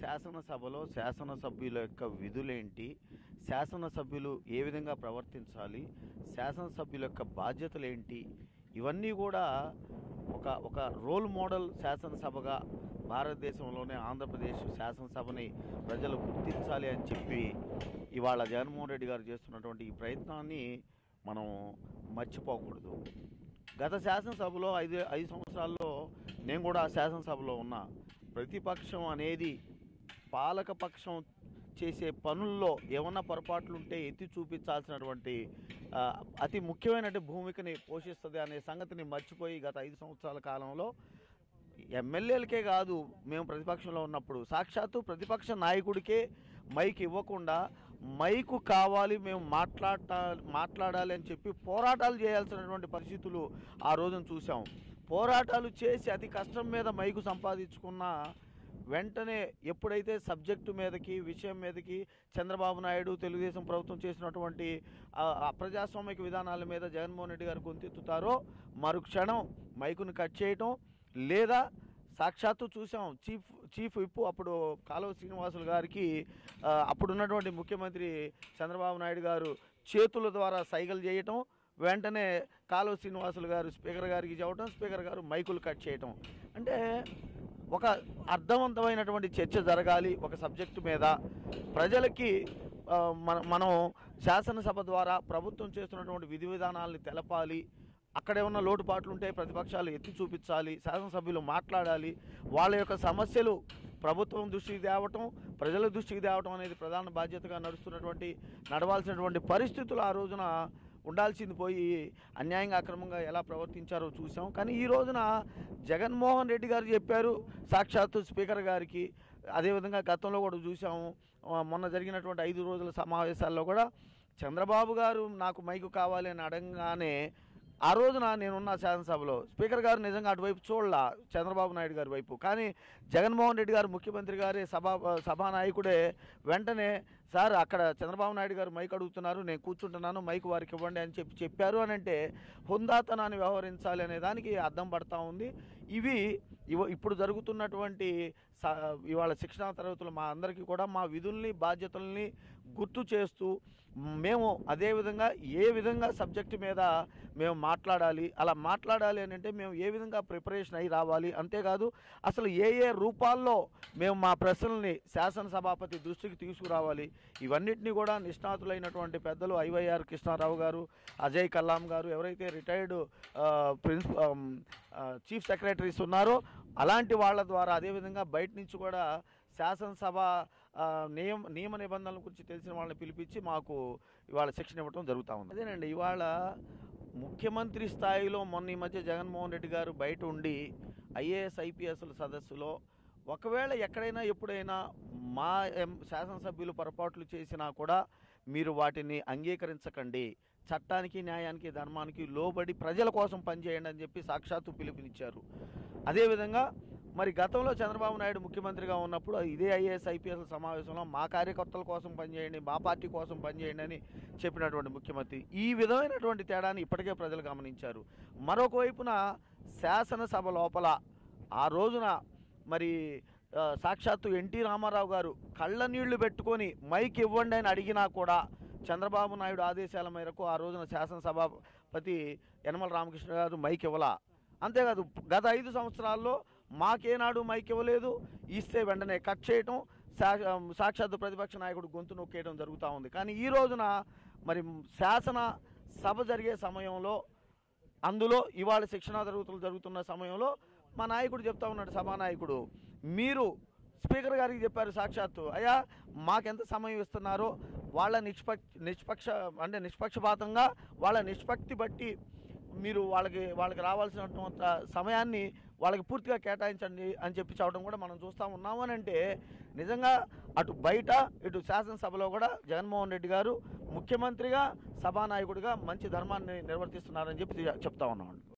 శాసనసభలో శాసనసభ్యుల యొక్క విధులేంటి శాసనసభ్యులు ఏ విధంగా ప్రవర్తించాలి శాసనసభ్యుల యొక్క బాధ్యతలు ఏంటి ఇవన్నీ కూడా ఒక ఒక రోల్ మోడల్ శాసనసభగా భారతదేశంలోనే ఆంధ్రప్రదేశ్ శాసనసభని ప్రజలు గుర్తించాలి అని చెప్పి ఇవాళ జగన్మోహన్ రెడ్డి గారు చేస్తున్నటువంటి ఈ ప్రయత్నాన్ని మనం మర్చిపోకూడదు గత శాసనసభలో ఐదు ఐదు సంవత్సరాల్లో నేను కూడా ఆ శాసనసభలో ఉన్నా ప్రతిపక్షం అనేది పాలకపక్షం చేసే పనుల్లో ఏమన్నా పొరపాట్లు ఉంటే ఎత్తి చూపించాల్సినటువంటి ఆ, అతి ముఖ్యమైన భూమికని పోషిస్తుంది అనే సంగతిని మర్చిపోయి గత ఐదు సంవత్సరాల కాలంలో ఎమ్మెల్యేలకే కాదు మేము ప్రతిపక్షంలో ఉన్నప్పుడు సాక్షాత్తు ప్రతిపక్ష నాయకుడికే మైక్ ఇవ్వకుండా మైకు కావాలి మేము మాట్లాడ మాట్లాడాలి అని చెప్పి పోరాటాలు చేయాల్సినటువంటి పరిస్థితులు ఆ రోజున చూసాం పోరాటాలు చేసి అతి కష్టం మీద మైకు సంపాదించుకున్న వెంటనే ఎప్పుడైతే సబ్జెక్టు మీదకి విషయం మీదకి చంద్రబాబు నాయుడు తెలుగుదేశం ప్రభుత్వం చేసినటువంటి ఆ, అప్రజాస్వామిక విధానాల మీద జగన్మోహన్ రెడ్డి గారు గొంతెత్తుతారో మరుక్షణం మైకును కట్ చేయటం లేదా సాక్షాత్తు చూసాం చీఫ్ చీఫ్ విప్ అప్పుడు కాలువ శ్రీనివాసులు గారికి ఆ, అప్పుడున్నటువంటి ముఖ్యమంత్రి చంద్రబాబు నాయుడు గారు చేతుల ద్వారా సైగలు చేయటం వెంటనే కాలువ శ్రీనివాసులు గారు స్పీకర్ గారికి చెప్పడం స్పీకర్ గారు మైకులు కట్ చేయటం అంటే ఒక అర్థవంతమైనటువంటి చర్చ జరగాలి ఒక సబ్జెక్టు మీద ప్రజలకి ఆ, మన మనం శాసనసభ ద్వారా ప్రభుత్వం చేస్తున్నటువంటి విధి విధానాలని తెలపాలి అక్కడే ఉన్న లోటుపాట్లు ఉంటే ప్రతిపక్షాలు ఎత్తి చూపించాలి శాసనసభ్యులు మాట్లాడాలి వాళ్ళ యొక్క సమస్యలు ప్రభుత్వం దృష్టికి తేవటం ప్రజల దృష్టికి తేవటం అనేది ప్రధాన బాధ్యతగా నడుస్తున్నటువంటి నడవాల్సినటువంటి పరిస్థితులు ఆ రోజున ఉండాల్సింది పోయి అన్యాయంగా అక్రమంగా ఎలా ప్రవర్తించారో చూసాం కానీ ఈ రోజున జగన్మోహన్ రెడ్డి గారు చెప్పారు సాక్షాత్తు స్పీకర్ గారికి అదేవిధంగా గతంలో కూడా చూసాము ఆ, మొన్న జరిగినటువంటి ఐదు రోజుల సమావేశాల్లో కూడా చంద్రబాబు గారు నాకు మైకు కావాలి అని అడగగానే ఆ రోజున నేనున్న శాసనసభలో స్పీకర్ గారు నిజంగా అటువైపు చూడలా చంద్రబాబు నాయుడు గారి వైపు కానీ జగన్మోహన్ రెడ్డి గారు ముఖ్యమంత్రి గారి సభా సభానాయకుడే వెంటనే సార్ అక్కడ చంద్రబాబు నాయుడు గారు మైక్ అడుగుతున్నారు నేను కూర్చుంటున్నాను మైక్ వారికి ఇవ్వండి అని చెప్పి చెప్పారు అని అంటే హుందాతనాన్ని వ్యవహరించాలి అనే దానికి అర్థం పడతా ఉంది ఇవి ఇవ ఇప్పుడు జరుగుతున్నటువంటి స- ఇవాళ శిక్షణా తరగతులు మా అందరికీ కూడా మా విధుల్ని బాధ్యతల్ని గుర్తు చేస్తూ మేము అదేవిధంగా ఏ విధంగా సబ్జెక్టు మీద మేము మాట్లాడాలి అలా మాట్లాడాలి అని అంటే మేము ఏ విధంగా ప్రిపరేషన్ అయి రావాలి అంతేకాదు అసలు ఏ ఏ రూపాల్లో మేము మా ప్రశ్నల్ని శాసనసభాపతి దృష్టికి తీసుకురావాలి ఇవన్నిటిని కూడా నిష్ణాతులైనటువంటి పెద్దలు ఐవైఆర్ కృష్ణారావు గారు అజయ్ కల్లాం గారు ఎవరైతే రిటైర్డ్ ప్రిన్స్ చీఫ్ సెక్రటరీస్ ఉన్నారో అలాంటి వాళ్ళ ద్వారా అదేవిధంగా బయట నుంచి కూడా శాసనసభ ఆ, నియమ నియమ నిబంధనల గురించి తెలిసిన వాళ్ళని పిలిపించి మాకు ఇవాళ శిక్షణ ఇవ్వడం జరుగుతూ ఉంది అదేనండి ఇవాళ ముఖ్యమంత్రి స్థాయిలో మొన్న ఈ మధ్య జగన్మోహన్ రెడ్డి గారు బయట ఉండి ఐఏఎస్ ఐపీఎస్ల సదస్సులో ఒకవేళ ఎక్కడైనా ఎప్పుడైనా మా ఎం- శాసనసభ్యులు పొరపాట్లు చేసినా కూడా మీరు వాటిని అంగీకరించకండి చట్టానికి న్యాయానికి ధర్మానికి లోబడి ప్రజల కోసం పనిచేయండి అని చెప్పి సాక్షాత్తు పిలుపునిచ్చారు అదేవిధంగా మరి గతంలో చంద్రబాబు నాయుడు ముఖ్యమంత్రిగా ఉన్నప్పుడు ఇదే ఐఏఎస్ ఐపీఎస్ సమావేశంలో మా కార్యకర్తల కోసం పనిచేయండి మా పార్టీ కోసం పనిచేయండి అని చెప్పినటువంటి ముఖ్యమంత్రి ఈ విధమైనటువంటి తేడాని ఇప్పటికే ప్రజలు గమనించారు మరొక వైపున శాసనసభ లోపల ఆ రోజున మరి ఆ, సాక్షాత్తు ఎన్టీ రామారావు గారు కళ్ళ నీళ్లు పెట్టుకొని మైక్ ఇవ్వండి అని అడిగినా కూడా చంద్రబాబు నాయుడు ఆదేశాల మేరకు ఆ రోజున శాసనసభాపతి యనమల రామకృష్ణ గారు మైక్ ఇవ్వలా అంతేకాదు గత ఐదు సంవత్సరాల్లో మాకేనాడు మైక్ ఇవ్వలేదు ఇస్తే వెంటనే కట్ చేయటం సా- సాక్షాత్తు ప్రతిపక్ష నాయకుడు గొంతు నొక్కేయడం జరుగుతూ ఉంది కానీ ఈ రోజున మరి శాసన సభ జరిగే సమయంలో అందులో ఇవాళ శిక్షణా తరగతులు జరుగుతున్న సమయంలో మా నాయకుడు చెప్తా ఉన్నాడు సభానాయకుడు మీరు స్పీకర్ గారికి చెప్పారు సాక్షాత్తు అయ్యా మాకెంత సమయం ఇస్తున్నారో వాళ్ళ నిష్పక్ష నిష్పక్ష అంటే నిష్పక్షపాతంగా వాళ్ళ నిష్పక్తి బట్టి మీరు వాళ్ళకి వాళ్ళకి రావాల్సినటువంటి సమయాన్ని వాళ్ళకి పూర్తిగా కేటాయించండి అని చెప్పి చెప్పడం కూడా మనం చూస్తూ ఉన్నాము అని అంటే నిజంగా అటు బయట ఇటు శాసనసభలో కూడా జగన్మోహన్ రెడ్డి గారు ముఖ్యమంత్రిగా సభానాయకుడిగా మంచి ధర్మాన్ని నిర్వర్తిస్తున్నారని చెప్పి చెప్తా ఉన్నాం